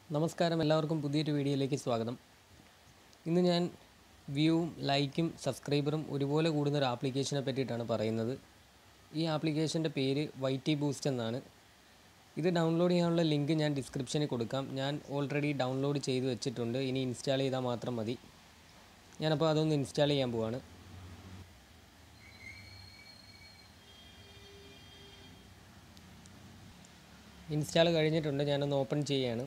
നമസ്കാരം എല്ലാവർക്കും പുതിയൊരു വീഡിയോയിലേക്ക് സ്വാഗതം ഇന്ന് ഞാൻ വ്യൂവും ലൈക്കും സബ്സ്ക്രൈബറും ഒരുപോലെ കൂടുന്ന ഒരു ആപ്ലിക്കേഷനെ പറ്റിയിട്ടാണ് പറയുന്നത് ഈ ആപ്ലിക്കേഷൻ്റെ പേര് വൈ ടി ബൂസ്റ്റ് എന്നാണ് ഇത് ഡൗൺലോഡ് ചെയ്യാനുള്ള ലിങ്ക് ഞാൻ ഡിസ്ക്രിപ്ഷനിൽ കൊടുക്കാം ഞാൻ ഓൾറെഡി ഡൗൺലോഡ് ചെയ്ത് വെച്ചിട്ടുണ്ട് ഇനി ഇൻസ്റ്റാൾ ചെയ്താൽ മാത്രം മതി ഞാനപ്പോൾ അതൊന്ന് ഇൻസ്റ്റാൾ ചെയ്യാൻ പോവാണ് ഇൻസ്റ്റാൾ കഴിഞ്ഞിട്ടുണ്ട് ഞാനൊന്ന് ഓപ്പൺ ചെയ്യാണ്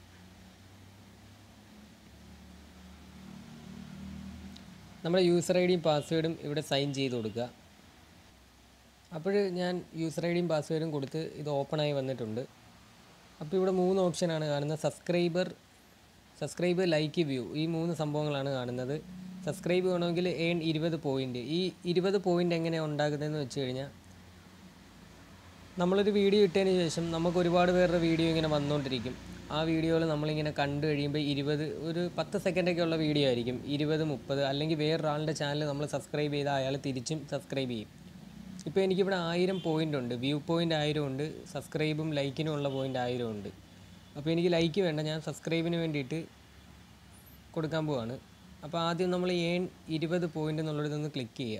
നമ്മുടെ യൂസർ ഐ ഡിയും പാസ്വേഡും ഇവിടെ സൈൻ ചെയ്ത് കൊടുക്കുക അപ്പോൾ ഞാൻ യൂസർ ഐ ഡിയും പാസ്വേഡും കൊടുത്ത് ഇത് ഓപ്പണായി വന്നിട്ടുണ്ട് അപ്പോൾ ഇവിടെ മൂന്ന് ഓപ്ഷനാണ് കാണുന്നത് സബ്സ്ക്രൈബർ സബ്സ്ക്രൈബ് ലൈക്ക് വ്യൂ ഈ മൂന്ന് സംഭവങ്ങളാണ് കാണുന്നത് സബ്സ്ക്രൈബ് വേണമെങ്കിൽ ഏൺ ഇരുപത് പോയിൻ്റ് ഈ ഇരുപത് പോയിൻ്റ് എങ്ങനെയാണ് ഉണ്ടാകുന്നതെന്ന് വെച്ച് കഴിഞ്ഞാൽ നമ്മളൊരു വീഡിയോ ഇട്ടതിന് ശേഷം നമുക്ക് ഒരുപാട് പേരുടെ വീഡിയോ ഇങ്ങനെ വന്നുകൊണ്ടിരിക്കും ആ വീഡിയോകൾ നമ്മളിങ്ങനെ കണ്ടു കഴിയുമ്പോൾ ഇരുപത് ഒരു പത്ത് സെക്കൻഡൊക്കെ ഉള്ള വീഡിയോ ആയിരിക്കും ഇരുപത് മുപ്പത് അല്ലെങ്കിൽ വേറൊരാളുടെ ചാനൽ നമ്മൾ സബ്സ്ക്രൈബ് ചെയ്താൽ അയാൾ തിരിച്ചും സബ്സ്ക്രൈബ് ചെയ്യും ഇപ്പോൾ എനിക്കിവിടെ ആയിരം പോയിൻ്റ് ഉണ്ട് വ്യൂ പോയിൻ്റ് ആയിരം ഉണ്ട് സബ്സ്ക്രൈബും ലൈക്കിനും ഉള്ള പോയിൻ്റ് ആയിരം ഉണ്ട് അപ്പോൾ എനിക്ക് ലൈക്ക് വേണ്ട ഞാൻ സബ്സ്ക്രൈബിന് വേണ്ടിയിട്ട് കൊടുക്കാൻ പോവാണ് അപ്പോൾ ആദ്യം നമ്മൾ ഏൺ ഇരുപത് പോയിൻ്റ് എന്നുള്ളിടത്തൊന്ന് ക്ലിക്ക് ചെയ്യുക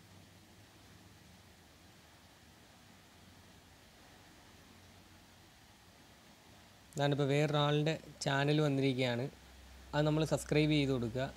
ഞാനിപ്പോൾ വേറൊരാളുടെ ചാനൽ വന്നിരിക്കുകയാണ് അത് നമ്മൾ സബ്സ്ക്രൈബ് ചെയ്ത് കൊടുക്കുക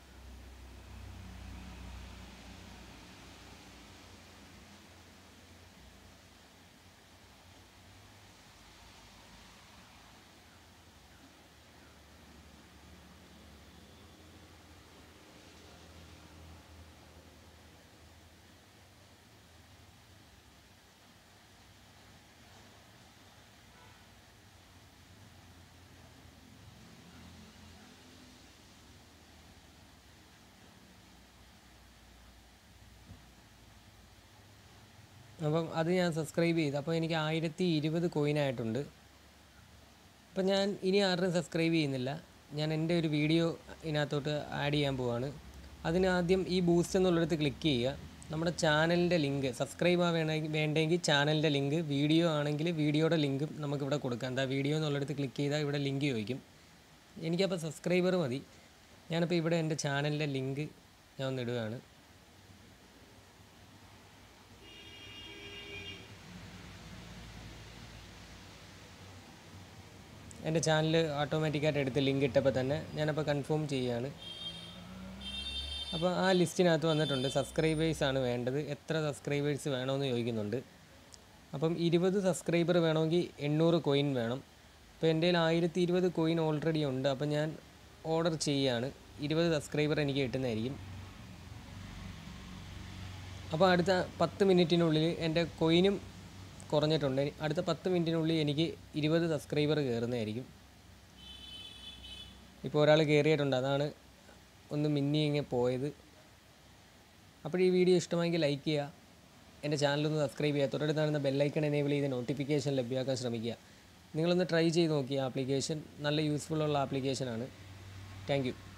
അപ്പം അത് ഞാൻ സബ്സ്ക്രൈബ് ചെയ്തു അപ്പോൾ എനിക്ക് ആയിരത്തി ഇരുപത് കോയിനായിട്ടുണ്ട് അപ്പം ഞാൻ ഇനി ആരുടെയും സബ്സ്ക്രൈബ് ചെയ്യുന്നില്ല ഞാൻ എൻ്റെ ഒരു വീഡിയോ ഇതിനകത്തോട്ട് ആഡ് ചെയ്യാൻ പോവാണ് അതിന് ആദ്യം ഈ ബൂസ്റ്റ് എന്നുള്ളിടത്ത് ക്ലിക്ക് ചെയ്യുക നമ്മുടെ ചാനലിൻ്റെ ലിങ്ക് സബ്സ്ക്രൈബ് വേണമെങ്കിൽ വേണ്ടെങ്കിൽ ചാനലിൻ്റെ ലിങ്ക് വീഡിയോ ആണെങ്കിൽ വീഡിയോയുടെ ലിങ്കും നമുക്കിവിടെ കൊടുക്കാം എന്താ വീഡിയോ എന്നുള്ളിടത്ത് ക്ലിക്ക് ചെയ്താൽ ഇവിടെ ലിങ്ക് ചോദിക്കും എനിക്കപ്പോൾ സബ്സ്ക്രൈബർ മതി ഞാനിപ്പോൾ ഇവിടെ എൻ്റെ ചാനലിൻ്റെ ലിങ്ക് ഞാൻ ഒന്ന് ഇടുകയാണ് എൻ്റെ ചാനൽ ഓട്ടോമാറ്റിക്കായിട്ട് എടുത്ത് ലിങ്ക് ഇട്ടപ്പോൾ തന്നെ ഞാനപ്പോൾ കൺഫേം ചെയ്യുകയാണ് അപ്പോൾ ആ ലിസ്റ്റിനകത്ത് വന്നിട്ടുണ്ട് സബ്സ്ക്രൈബേഴ്സ് ആണ് വേണ്ടത് എത്ര സബ്സ്ക്രൈബേഴ്സ് വേണമെന്ന് ചോദിക്കുന്നുണ്ട് അപ്പം ഇരുപത് സബ്സ്ക്രൈബർ വേണമെങ്കിൽ എണ്ണൂറ് കോയിൻ വേണം അപ്പോൾ എൻ്റെ കയ്യിൽ ആയിരത്തി ഇരുപത് കോയിൻ ഓൾറെഡി ഉണ്ട് അപ്പം ഞാൻ ഓർഡർ ചെയ്യുകയാണ് ഇരുപത് സബ്സ്ക്രൈബർ എനിക്ക് കിട്ടുന്നതായിരിക്കും അപ്പോൾ അടുത്ത പത്ത് മിനിറ്റിനുള്ളിൽ എൻ്റെ കോയിനും കുറഞ്ഞിട്ടുണ്ട് അടുത്ത പത്ത് മിനിറ്റിനുള്ളിൽ എനിക്ക് ഇരുപത് സബ്സ്ക്രൈബർ കയറുന്നതായിരിക്കും ഇപ്പോൾ ഒരാൾ കയറിയിട്ടുണ്ട് അതാണ് ഒന്ന് മിന്നി ഇങ്ങനെ പോയത് അപ്പോൾ ഈ വീഡിയോ ഇഷ്ടമായെങ്കിൽ ലൈക്ക് ചെയ്യുക എൻ്റെ ചാനലൊന്ന് സബ്സ്ക്രൈബ് ചെയ്യുക തൊട്ടടുത്ത് കാണുന്ന ബെല്ലൈക്കൺ എനേബിൾ ചെയ്ത് നോട്ടിഫിക്കേഷൻ ലഭ്യമാക്കാൻ ശ്രമിക്കുക നിങ്ങളൊന്ന് ട്രൈ ചെയ്ത് നോക്കിയ ആപ്ലിക്കേഷൻ നല്ല യൂസ്ഫുൾ ഉള്ള ആപ്ലിക്കേഷനാണ് താങ്ക് യു